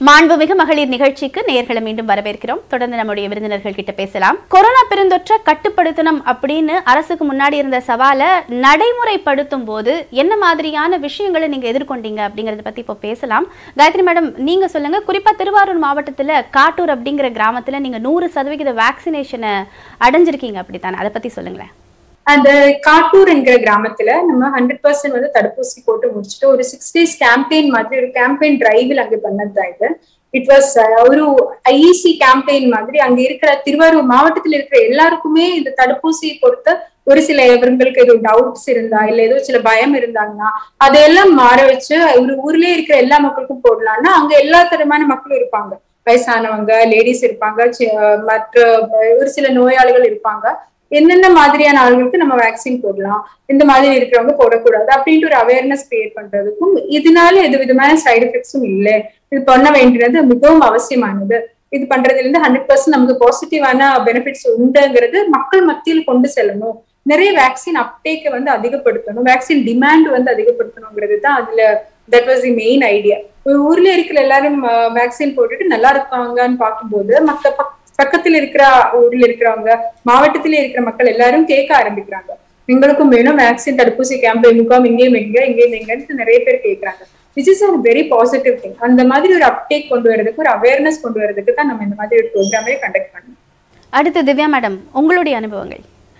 மாண்புமிகு மகளிர் நிகழ்ச்சிக்கு நேர்களை மீண்டும் வரவேற்கிறோம் தொடர்ந்து நம்முடைய விருந்தினர்கள் கிட்ட பேசலாம் கொரோனா பெருந்தொற்றை கட்டுப்படுத்தணும் அப்படின்னு அரசுக்கு முன்னாடி இருந்த சவாலை நடைமுறைப்படுத்தும் போது என்ன மாதிரியான விஷயங்களை நீங்க எதிர்கொண்டீங்க அப்படிங்கறத பத்தி இப்போ பேசலாம் காயத்ரி மேடம் நீங்க சொல்லுங்க குறிப்பா திருவாரூர் மாவட்டத்துல காட்டூர் அப்படிங்கிற கிராமத்துல நீங்க நூறு சதவிகித வேக்சினேஷனை அடைஞ்சிருக்கீங்க அப்படித்தானே அதை பத்தி சொல்லுங்களேன் அந்த காட்டூர் என்கிற கிராமத்துல நம்ம ஹண்ட்ரட் பர்சன்ட் வந்து தடுப்பூசி போட்டு முடிச்சுட்டு ஒரு சிக்ஸ் டேஸ் கேம்பெயின் மாதிரி ஒரு கேம்பெயின் டிரைவில் அங்க பண்ணதுதான் இது இட் வாஸ் ஒரு ஐஇசி கேம்பெயின் மாதிரி அங்க இருக்கிற திருவாரூர் மாவட்டத்தில் இருக்கிற எல்லாருக்குமே இந்த தடுப்பூசி பொறுத்த ஒரு சில இவங்களுக்கு ஏதோ டவுட்ஸ் இருந்தா இல்ல ஏதோ சில பயம் இருந்தாங்கன்னா அதையெல்லாம் மாற வச்சு ஒரு ஊர்லயே இருக்கிற எல்லா மக்களுக்கும் போடலாம்னா அங்க எல்லா தரமான மக்களும் இருப்பாங்க வயசானவங்க லேடிஸ் இருப்பாங்க மற்ற ஒரு சில நோயாளிகள் இருப்பாங்க என்னென்ன மாதிரியான ஆளுங்களுக்கு நம்ம வேக்சின் போடலாம் இந்த மாதிரி இருக்கிறவங்க போடக்கூடாது அப்படின்ட்டு ஒரு அவேர்னஸ் கிரியேட் பண்றதுக்கும் இதனால எது விதமான சைடு எஃபெக்ட்ஸும் இல்லை இது பண்ண வேண்டியது மிகவும் அவசியமானது இது பண்றதுல இருந்து ஹண்ட்ரட் பர்சன்ட் நமக்கு பாசிட்டிவான பெனிஃபிட்ஸ் உண்டுங்கிறது மக்கள் மத்தியில் கொண்டு செல்லணும் நிறைய வேக்சின் அப்டேக்கை வந்து அதிகப்படுத்தணும் வேக்சின் டிமாண்ட் வந்து அதிகப்படுத்தணுங்கிறது தான் அதுல that was the main idea ஒரு ஊர்ல இருக்கிற எல்லாரும் வேக்சின் போட்டுட்டு நல்லா இருக்காங்கன்னு பார்க்கும்போது மற்ற பக்கத்துல இருக்கிற ஊர்ல இருக்கிறவங்க மாவட்டத்திலே இருக்கிற மக்கள் எல்லாரும் கேட்க ஆரம்பிக்கிறாங்க எங்களுக்கும் வேணும் வேக்சின் தடுப்பூசி கேம்ப் முகாம் இங்கேயும் எங்க இங்கேயும் எங்கன்னு நிறைய பேர் கேட்கறாங்க which is a very positive thing அந்த மாதிரி ஒரு அப்டேக் கொண்டு வரதுக்கு ஒரு அவேர்னஸ் கொண்டு வரதுக்கு தான் நம்ம இந்த மாதிரி ஒரு ப்ரோக்ராமே கண்டக்ட் பண்ணோம் அடுத்து திவ்யா மேடம் உங்களுடைய அனுபவங்கள்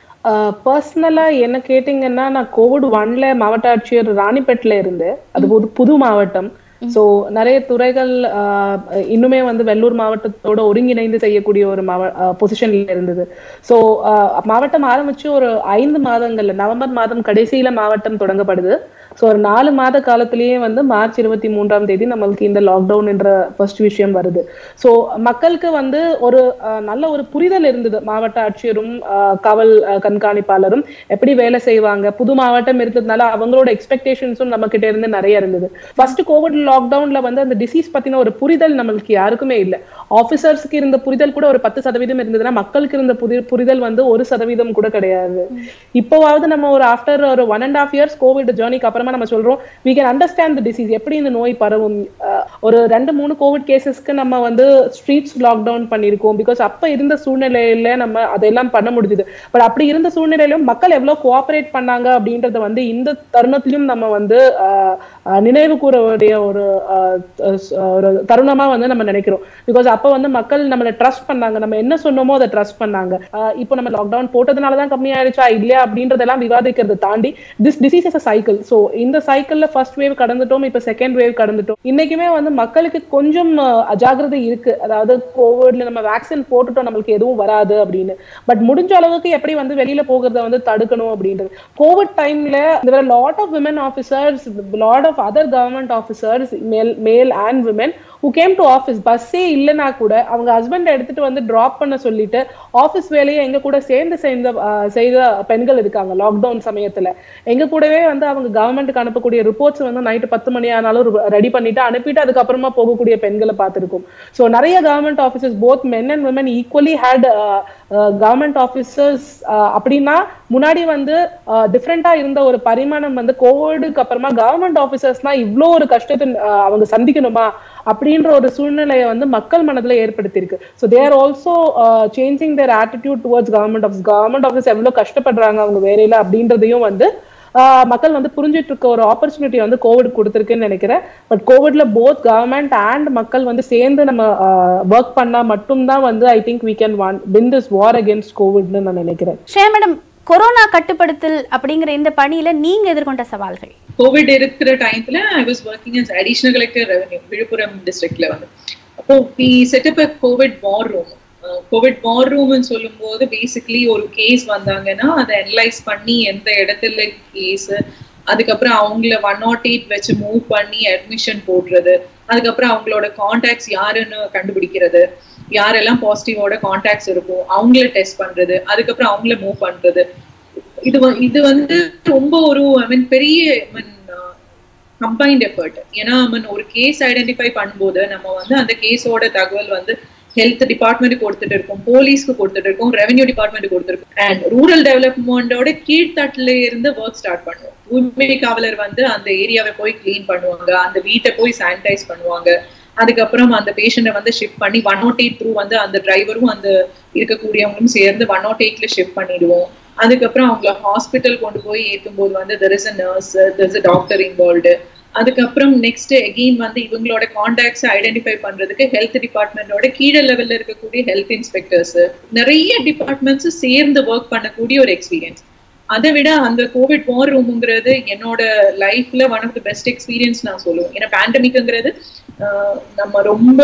பர்சனலா என்ன கேட்டீங்கன்னா நான் கோவிட் ஒன்ல மாவட்ட ஆட்சியர் ராணிப்பேட்டில் இருந்து அது புது புது மாவட்டம் சோ நிறைய துறைகள் இன்னுமே வந்து வெள்ளூர் மாவட்டத்தோட ஒருங்கிணைந்து செய்யக்கூடிய ஒரு மாவ பொசிஷன்ல இருந்தது சோ மாவட்டம் ஆரம்பிச்சு ஒரு ஐந்து மாதங்கள்ல நவம்பர் மாதம் கடைசியில மாவட்டம் தொடங்கப்படுது ஸோ ஒரு நாலு மாத காலத்திலேயே வந்து மார்ச் இருபத்தி மூன்றாம் தேதி நம்மளுக்கு இந்த லாக்டவுன் என்ற ஃபர்ஸ்ட் விஷயம் வருது ஸோ மக்களுக்கு வந்து ஒரு நல்ல ஒரு புரிதல் இருந்தது மாவட்ட ஆட்சியரும் காவல் கண்காணிப்பாளரும் எப்படி வேலை செய்வாங்க புது மாவட்டம் இருந்ததுனால அவங்களோட எக்ஸ்பெக்டேஷன்ஸும் நம்ம கிட்ட இருந்து நிறைய இருந்தது ஃபர்ஸ்ட் கோவிட் லாக்டவுன்ல வந்து அந்த டிசீஸ் பத்தின ஒரு புரிதல் நம்மளுக்கு யாருக்குமே இல்லை ஆஃபீஸர்ஸ்க்கு இருந்த புரிதல் கூட ஒரு பத்து சதவீதம் இருந்ததுன்னா மக்களுக்கு இருந்த புரி புரிதல் வந்து ஒரு சதவீதம் கூட கிடையாது இப்போவாவது நம்ம ஒரு ஆஃப்டர் ஒரு one and half years covid ஜேர்னிக்கு அப்புறமா நம்ம சொல்றோம் we can understand the disease எப்படி இந்த நோய் பரவும் ஒரு ரெண்டு மூணு கோவிட் கேசஸ்க்கு நம்ம வந்து ஸ்ட்ரீட்ஸ் லாக்டவுன் பண்ணியிருக்கோம் பிகாஸ் அப்ப இருந்த சூழ்நிலையில நம்ம அதெல்லாம் பண்ண முடிஞ்சுது பட் அப்படி இருந்த சூழ்நிலையிலும் மக்கள் எவ்வளவு கோஆபரேட் பண்ணாங்க அப்படின்றத வந்து இந்த தருணத்திலும் நம்ம வந்து நினைவு கூறக்கூடிய ஒரு ஒரு தருணமா வந்து நம்ம நினைக்கிறோம் பிகாஸ் அப்ப வந்து மக்கள் நம்மளை ட்ரஸ்ட் பண்ணாங்க நம்ம என்ன சொன்னோமோ அதை ட்ரஸ்ட் பண்ணாங்க இப்போ நம்ம லாக்டவுன் போட்டதுனாலதான் கம்மியாயிடுச்சா இல்லையா அப்படின்றதெல்லாம் விவாதிக்கிறத தாண்டி this disease is a cycle so இந்த சைக்கிள்ல ஃபர்ஸ்ட் வேவ் கடந்துட்டோம் இப்போ செகண்ட் வேவ் கடந்துட்டோம் இன்னைக்குமே வந்து மக்களுக்கு கொஞ்சம் அஜாகிரதை இருக்கு அதாவது கோவிட்ல நம்ம வேக்சின் போட்டுட்டோம் நம்மளுக்கு எதுவும் வராது அப்படின்னு பட் முடிஞ்ச அளவுக்கு எப்படி வந்து வெளியில போகிறத வந்து தடுக்கணும் அப்படின்றது கோவிட் டைம்ல lot of women officers lot of other government officers male male and women who came to office பஸ்ஸே இல்லைனா கூட அவங்க ஹஸ்பண்ட் எடுத்துட்டு வந்து டிராப் பண்ண சொல்லிட்டு ஆஃபீஸ் வேலையை எங்க கூட சேர்ந்து செய்த செய்த பெண்கள் இருக்காங்க லாக்டவுன் சமயத்துல எங்க கூடவே வந்து அவங்க கவர்மெண்ட்டுக்கு அனுப்பக்கூடிய ரிப்போர்ட்ஸ் வந்து நைட்டு பத்து மணி ஆனாலும் ரெடி பண்ணிட்டு அனுப்பிட்டு அதுக்கப்புறமா போகக்கூடிய பெண்களை பார்த்துருக்கோம் ஸோ நிறைய government officers both men and women equally had government officers அப்படின்னா முன்னாடி வந்து டிஃப்ரெண்டா இருந்த ஒரு பரிமாணம் வந்து கோவிடுக்கு அப்புறமா கவர்மெண்ட் ஆஃபீஸர்ஸ்னா இவ்வளோ ஒரு கஷ்டத்தை அவங்க சந்திக்கணுமா அப்படின்ற ஒரு சூழ்நிலையை வந்து மக்கள் மனதில் ஏற்படுத்தியிருக்கு so they're also changing their attitude towards government office government office எவ்வளோ கஷ்டப்படுறாங்க அவங்க வேலையில அப்படின்றதையும் வந்து மக்கள் வந்து புரிஞ்சிட்டு இருக்க ஒரு ஆப்பர்ச்சுனிட்டி வந்து கோவிட் கொடுத்துருக்குன்னு நினைக்கிறேன் பட் கோவிட்ல போத் கவர்மெண்ட் அண்ட் மக்கள் வந்து சேர்ந்து நம்ம ஒர்க் பண்ணா மட்டும்தான் வந்து I think we can one win this war against கோவிட்னு நான் நினைக்கிறேன் ஷே மேடம் கொரோனா கட்டுப்படுத்தல் அப்படிங்கிற இந்த பணியில நீங்க எதிர்கொண்ட சவால்கள் கோவிட் இருக்கிற டைம்ல I was working as additional collector revenue Villupuram டிஸ்ட்ரிக்ட்ல வந்து அப்போ we set up a covid war room covid war ரூம்னு சொல்லும் போது பேசிக்கலி ஒரு கேஸ் வந்தாங்கன்னா அதை அனலைஸ் பண்ணி எந்த இடத்துல கேஸ் அதுக்கப்புறம் அவங்கள ஒன் நாட் எயிட் வச்சு மூவ் பண்ணி அட்மிஷன் போடுறது அதுக்கப்புறம் அவங்களோட கான்டாக்ட்ஸ் யாருன்னு கண்டுபிடிக்கிறது யாரெல்லாம் பாசிட்டிவோட கான்டாக்ட்ஸ் இருக்கும் அவங்கள டெஸ்ட் பண்றது அதுக்கப்புறம் அவங்கள மூவ் பண்றது இது இது வந்து ரொம்ப ஒரு ஐ மீன் பெரிய ஐ மீன் கம்பைன்ட் எஃபர்ட் ஏன்னா ஐ மீன் ஒரு கேஸ் ஐடென்டிஃபை பண்ணும்போது நம்ம வந்து அந்த கேஸோட தகவல் வந்து ஹெல்த் டிபார்ட்மெண்ட் கொடுத்துட்டு இருக்கோம் போலீஸ்க்கு கொடுத்துட்டு இருக்கோம் ரெவன்யூ டிபார்ட்மெண்ட் கொடுத்துருக்கோம் அண்ட் ரூரல் டெவலப்மெண்டோட கீழ்த்தட்டுல இருந்து ஒர்க் ஸ்டார்ட் பண்ணுவோம் தூய்மை காவலர் வந்து அந்த ஏரியாவை போய் கிளீன் பண்ணுவாங்க அந்த வீட்டை போய் சானிடைஸ் பண்ணுவாங்க அதுக்கப்புறம் அந்த பேஷண்ட்டை வந்து ஷிஃப்ட் பண்ணி ஒன் நாட் எயிட் த்ரூ வந்து அந்த டிரைவரும் அந்த இருக்கக்கூடியவங்களும் சேர்ந்து ஒன் நாட் எயிட்ல ஷிஃப்ட் பண்ணிடுவோம் அதுக்கப்புறம் அவங்கள ஹாஸ்பிட்டல் கொண்டு போய் ஏற்றும் போது வந்து there is a nurse there is a doctor involved அதுக்கப்புறம் நெக்ஸ்ட் எகெயின் வந்து இவங்களோட கான்டாக்ட்ஸ் ஐடென்டிஃபை பண்றதுக்கு ஹெல்த் டிபார்ட்மெண்டோட கீழே லெவல்ல இருக்கக்கூடிய ஹெல்த் இன்ஸ்பெக்டர்ஸ் நிறைய டிபார்ட்மெண்ட்ஸ் சேர்ந்து ஒர்க் பண்ணக்கூடிய ஒரு எக்ஸ்பீரியன்ஸ் அதை விட அந்த கோவிட் வார் ரூமுங்கிறது என்னோட லைஃப்ல one of the best experience நான் சொல்லுவேன் ஏன்னா பேண்டமிக்ங்கிறது நம்ம ரொம்ப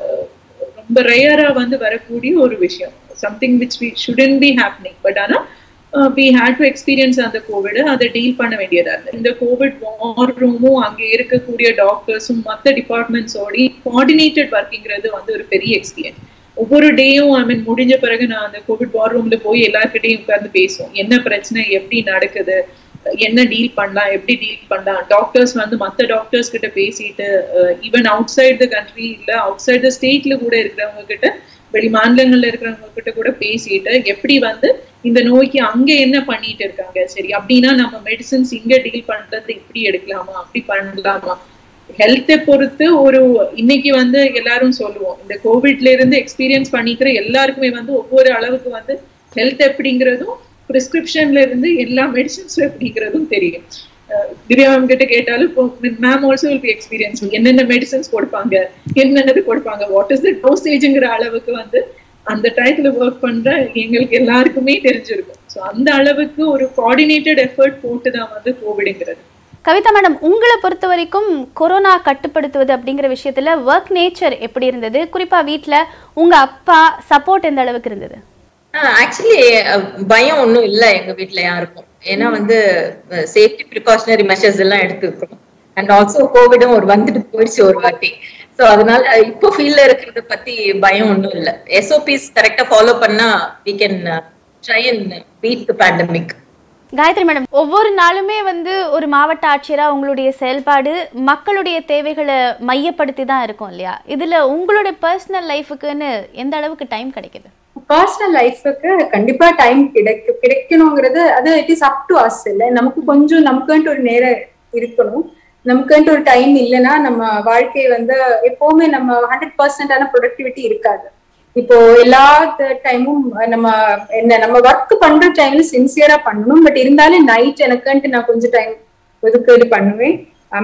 ரொம்ப ரேயரா வந்து வரக்கூடிய ஒரு விஷயம் something which we shouldn't be happening but ஆனா வி ஹேட் டு எக்ஸ்பீரியன்ஸ் அந்த கோவிட் அதை டீல் பண்ண வேண்டியதா இருந்தது இந்த கோவிட் வார் ரூமும் அங்கே இருக்கக்கூடிய டாக்டர்ஸும் மற்ற டிபார்ட்மெண்ட்ஸோட கோஆர்டினேட்டட் ஒர்க்கிங்கிறது வந்து ஒரு பெரிய எக்ஸ்பீரியன்ஸ் ஒவ்வொரு டேயும் ஐ மீன் முடிஞ்ச பிறகு நான் அந்த கோவிட் வார் ரூம்ல போய் எல்லாருக்கிட்டையும் உட்கார்ந்து பேசுவோம் என்ன பிரச்சனை எப்படி நடக்குது என்ன டீல் பண்ணலாம் எப்படி டீல் பண்ணலாம் டாக்டர்ஸ் வந்து மற்ற டாக்டர்ஸ் கிட்ட பேசிட்டு even outside the country இல்ல அவுட் சைட் த ஸ்டேட்ல கூட இருக்கிறவங்க கிட்ட வெளி மாநிலங்கள்ல இருக்கிறவங்க கிட்ட கூட பேசிட்டு எப்படி வந்து இந்த நோய்க்கு அங்க என்ன பண்ணிட்டு இருக்காங்க சரி அப்படின்னா நம்ம மெடிசன்ஸ் இங்க டீல் பண்றது இப்படி எடுக்கலாமா அப்படி பண்ணலாமா ஹெல்த்தை பொறுத்து ஒரு இன்னைக்கு வந்து எல்லாரும் சொல்லுவோம் இந்த கோவிட்ல இருந்து எக்ஸ்பீரியன்ஸ் பண்ணிக்கிற எல்லாருக்குமே வந்து ஒவ்வொரு அளவுக்கு வந்து ஹெல்த் எப்படிங்கிறதும் பிரிஸ்கிரிப்ஷன்ல இருந்து எல்லா மெடிசன்ஸும் எப்படிங்கிறதும் தெரியும் திவ்யா மேம் கிட்ட கேட்டாலும் ma'am also will be experience என்னென்ன மெடிசன்ஸ் கொடுப்பாங்க என்னென்னது கொடுப்பாங்க வாட் இஸ் த டோசேஜுங்கிற அளவுக்கு வந்து அந்த டயத்துல ஒர்க் பண்ற எங்களுக்கு எல்லாருக்குமே தெரிஞ்சிருக்கும் ஸோ அந்த அளவுக்கு ஒரு கோஆர்டினேட்டட் எஃபர்ட் போட்டு தான் வந்து கோவிடுங்கிறது கவிதா மேடம் உங்களை பொறுத்த வரைக்கும் கொரோனா கட்டுப்படுத்துவது அப்படிங்கிற விஷயத்துல ஒர்க் நேச்சர் எப்படி இருந்தது குறிப்பா வீட்ல உங்க அப்பா சப்போர்ட் எந்த அளவுக்கு இருந்தது ஆக்சுவலி பயம் ஒன்றும் இல்லை எங்க வீட்ல யாருக்கும் ஏன்னா வந்து சேஃப்டி ப்ரிகாஷனரி மெஷர்ஸ் எல்லாம் எடுத்துருக்கோம் அண்ட் ஆல்சோ கோவிடும் ஒரு வந்துட்டு போயிடுச்சு ஒரு வாட்டி ஸோ அதனால இப்போ ஃபீல்ட்ல இருக்கிறத பத்தி பயம் ஒன்றும் இல்லை எஸ்ஓபிஸ் கரெக்டா ஃபாலோ பண்ணா we can try and beat the pandemic Gayathri madam ஒவ்வொரு நாளுமே வந்து ஒரு மாவட்ட ஆட்சியரா உங்களுடைய செயல்பாடு மக்களுடைய தேவைகளை மையப்படுத்தி தான் இருக்கும் இல்லையா இதுல உங்களுடைய பர்சனல் லைஃபுக்குன்னு எந்த அளவுக்கு டைம் கிடைக்குது பர்சனல் லைஃபுக்கு கண்டிப்பா டைம் கிடைக்கும் கிடைக்கணுங்கிறது அது it is up to us இல்ல நமக்கு கொஞ்சம் நமக்குன்ட்டு ஒரு நேரம் இருக்கணும் நமக்குன்ட்டு ஒரு டைம் இல்லைன்னா நம்ம வாழ்க்கை வந்து எப்பவுமே நம்ம ஹண்ட்ரட் பர்சன்டான ப்ரொடக்டிவிட்டி இருக்காது இப்போ எல்லா டைமும் நம்ம என்ன நம்ம ஒர்க் பண்ற டைம்ல சின்சியரா பண்ணணும் பட் இருந்தாலும் நைட் எனக்குன்ட்டு நான் கொஞ்சம் டைம் ஒதுக்கீடு பண்ணுவேன்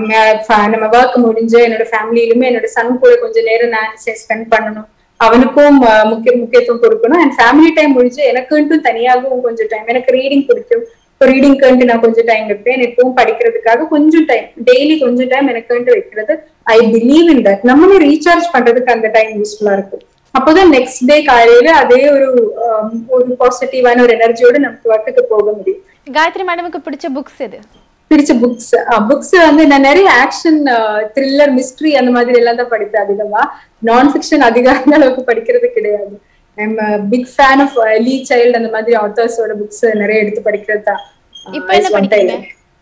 நம்ம ஒர்க் முடிஞ்சு என்னோட ஃபேமிலியிலுமே என்னோட சன் கூட கொஞ்சம் நேரம் நான் ஸ்பெண்ட் பண்ணணும் அவனுக்கும் முக்கிய முக்கியத்துவம் கொடுக்கணும் அண்ட் ஃபேமிலி டைம் முடிஞ்சு எனக்குன்ட்டும் தனியாகவும் கொஞ்சம் டைம் எனக்கு ரீடிங் பிடிக்கும் இப்போ ரீடிங்க்கு நான் கொஞ்சம் டைம் வைப்பேன் எப்பவும் படிக்கிறதுக்காக கொஞ்சம் டைம் டெய்லி கொஞ்சம் டைம் எனக்குன்ட்டு வைக்கிறது ஐ பிலீவ் இன் தட் நம்மளும் ரீசார்ஜ் பண்றதுக்கு அந்த டைம் யூஸ்ஃபுல்லா இருக்கும் அப்போதான் நெக்ஸ்ட் டே காலையில அதே ஒரு ஒரு பாசிட்டிவான ஒரு எனர்ஜியோட நமக்கு ஒர்க்குக்கு போக முடியும் காயத்ரி மேடமுக்கு பிடிச்ச புக்ஸ் எது பிடிச்ச புக்ஸ் புக்ஸ் வந்து நான் நிறைய ஆக்ஷன் த்ரில்லர் மிஸ்ட்ரி அந்த மாதிரி எல்லாம் தான் படிப்பேன் அதிகமா நான் ஃபிக்ஷன் அதிகமான அளவுக்கு படிக்கிறது கிடையாது I'm big fan of Lee Child அந்த மாதிரி ஆத்தர்ஸோட புக்ஸ் நிறைய எடுத்து படிக்கிறது தான் இப்போ என்ன படிக்கிறீங்க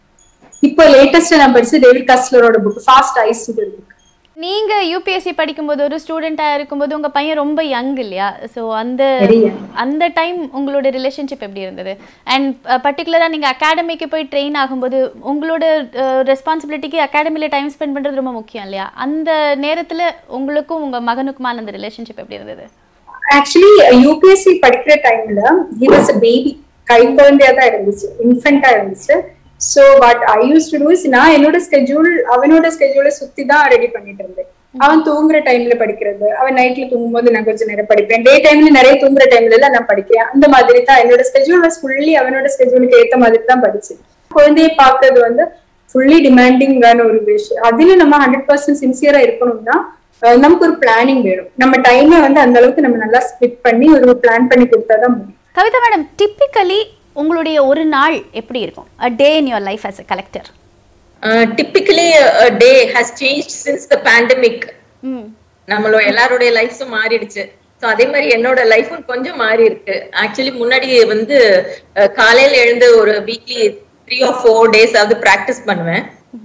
இப்போ லேட்டஸ்டா நான் படிச்சது டேவிட் கஸ்லரோட புக் ஃபாஸ்ட் ஐஸ் புக் நீங்க யூபிஎஸ்சி படிக்கும்போது ஒரு ஸ்டூடெண்டா இருக்கும்போது உங்க பையன் ரொம்ப யங் இல்லையா ஸோ அந்த அந்த டைம் உங்களோட ரிலேஷன்ஷிப் எப்படி இருந்தது அண்ட் பர்டிகுலரா நீங்க அகாடமிக்கு போய் ட்ரெயின் ஆகும்போது உங்களோட ரெஸ்பான்சிபிலிட்டிக்கு அகாடமில டைம் ஸ்பெண்ட் பண்றது ரொம்ப முக்கியம் இல்லையா அந்த நேரத்துல உங்களுக்கும் உங்க மகனுக்குமான அந்த ரிலேஷன்ஷிப் எப்படி இருந்தது ஆக்சுவலி யூபிஎஸ்சி படிக்கிற டைம்ல ஹி வாஸ் அ பேபி கை குழந்தையா தான் இருந்துச்சு இன்ஃபென்டா இருந்துச்சு so but I use to does நான் என்னோட ஸ்கெட்யூல் அவனோட ஸ்கெட்யூலை சுத்தி தான் ரெடி பண்ணிட்டு இருந்தேன் அவன் தூங்குற டைம்ல படிக்கிறது அவன் நைட்ல தூங்கும்போது நான் கொஞ்சம் நேரம் படிப்பேன் டே டைம்ல நிறைய தூங்குற டைம்ல எல்லாம் நான் படிக்கிறேன் அந்த மாதிரி தான் என்னோட ஸ்கெட்யூல் வாஸ் ஃபுல்லி அவனோட ஸ்கெட்யூலுக்கு ஏத்த மாதிரி தான் படிச்சேன் குழந்தைய பாக்குறது வந்து ஃபுல்லி டிமாண்டிங்கான ஒரு விஷயம் அதுல நம்ம ஹண்ட்ரட் பர்சன்ட் சின்சியரா இருக்கணும்னா நமக்கு ஒரு பிளானிங் வேணும் நம்ம டைமை வந்து அந்த அளவுக்கு நம்ம நல்லா ஸ்பிட் பண்ணி ஒரு பிளான் பண்ணி கொடுத்தாதான் முடியும் கவிதா மேடம் டிப்பிக்கலி உங்களுடைய ஒரு நாள் எப்படி இருக்கும் a day in your life as a collector typically day has change since the pandemic நம்மளோட எல்லாருடைய லைஃப்ஸும் மாறிடுச்சு ஸோ அதே மாதிரி என்னோட லைஃபும் கொஞ்சம் மாறி இருக்கு ஆக்சுவலி முன்னாடி வந்து காலையில எழுந்து ஒரு weekly three or four days ஆகுது ப்ராக்டிஸ் பண்ணுவேன்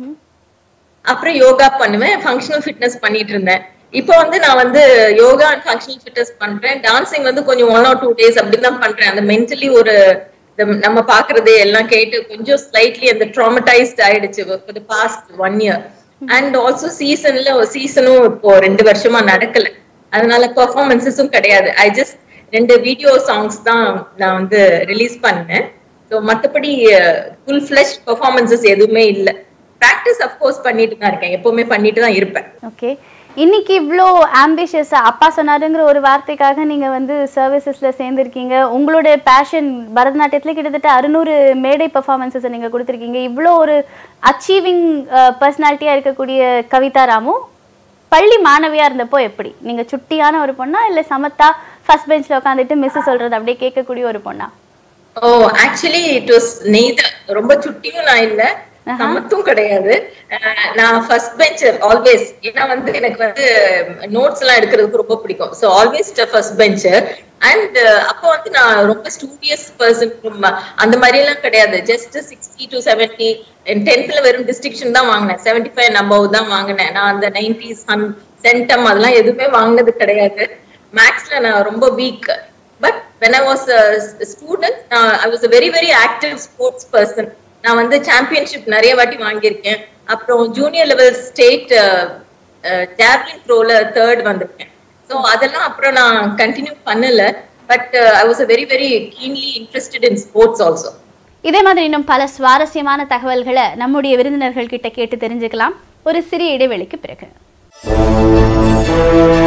அப்புறம் யோகா பண்ணுவேன் ஃபங்க்ஷனல் ஃபிட்னஸ் பண்ணிட்டு இருந்தேன் இப்போ வந்து நான் வந்து யோகா அண்ட் ஃபங்க்ஷனல் ஃபிட்னஸ் பண்றேன் டான்சிங் வந்து கொஞ்சம் ஒன் ஆர் டூ டேஸ் அப்படின்னு தான் பண்றேன் அந்த மென்டலி ஒரு நம்ம பாக்குறது எல்லாம் கேட்டு கொஞ்சம் ஸ்லைட்லி அந்த ட்ராமடைஸ்ட் ஆயிடுச்சு for the past one year and also சீசன்ல சீசனும் இப்போ ரெண்டு வருஷமா நடக்கல அதனால பெர்ஃபார்மன்சஸும் கிடையாது ஐ ஜஸ்ட் ரெண்டு வீடியோ சாங்ஸ் தான் நான் வந்து ரிலீஸ் பண்ணேன் ஸோ மற்றபடி ஃபுல் ஃபிளஷ் பெர்ஃபார்மன்சஸ் எதுவுமே இல்லை ப்ராக்டிஸ் அஃப்கோர்ஸ் பண்ணிட்டு தான் இருக்கேன் எப்பவுமே பண்ணிட்டு தான் இருப்பேன் ஓகே இன்னைக்கு இவ்வளோ ஆம்பிஷியஸா அப்பா சொன்னாருங்கிற ஒரு வார்த்தைக்காக நீங்க வந்து சர்வீசஸ்ல சேர்ந்திருக்கீங்க உங்களுடைய பேஷன் பரதநாட்டியத்துல கிட்டத்தட்ட அறுநூறு மேடை பெர்ஃபார்மன்ஸஸ் நீங்க கொடுத்துருக்கீங்க இவ்வளோ ஒரு அச்சீவிங் பர்சனாலிட்டியா இருக்கக்கூடிய கவிதா ராமு பள்ளி மாணவியா இருந்தப்போ எப்படி நீங்க சுட்டியான ஒரு பொண்ணா இல்ல சமத்தா ஃபர்ஸ்ட் பெஞ்ச்ல உட்காந்துட்டு மிஸ் சொல்றது அப்படியே கேட்கக்கூடிய ஒரு பொண்ணா oh actually it was neither ரொம்ப சுட்டியும் நான் இல்ல சமத்தும் கிடையாது அஹ் நான் ஃபர்ஸ்ட் பெஞ்சர் ஆல்வேஸ் ஏன்னா வந்து எனக்கு வந்து நோட்ஸ் எல்லாம் எடுக்கிறதுக்கு ரொம்ப பிடிக்கும் so always first bencher and அப்போ வந்து நான் ரொம்ப ஸ்டூடியஸ் பர்சன் அந்த மாதிரி எல்லாம் கிடையாது ஜஸ்ட் சிக்ஸ்டி டு செவன்டி டென்த்ல வெறும் டிஸ்டிங்ஷன் தான் வாங்கினேன் செவன்டி ஃபைவ் நம்பர் தான் வாங்கினேன் நான் அந்த நைன்டிஸ் சென்டம் அதெல்லாம் எதுவுமே வாங்கினது கிடையாது மேக்ஸ்ல நான் ரொம்ப weak but when I was student I was very very active sports person நான் வந்து சாம்பியன்ஷிப் நிறைய வாட்டி வாங்கியிருக்கேன் அப்புறம் ஜூனியர் லெவல் ஸ்டேட் ஜாவ்லின் த்ரோல தேர்ட் வந்திருக்கேன் ஸோ அதெல்லாம் அப்புறம் நான் கண்டினியூ பண்ணல but I was very very keenly interested in sports also இதே மாதிரி இன்னும் பல சுவாரஸ்யமான தகவல்களை நம்முடைய விருந்தினர்கள் கிட்ட கேட்டு தெரிஞ்சுக்கலாம் ஒரு சிறிய இடைவெளிக்கு பிறகு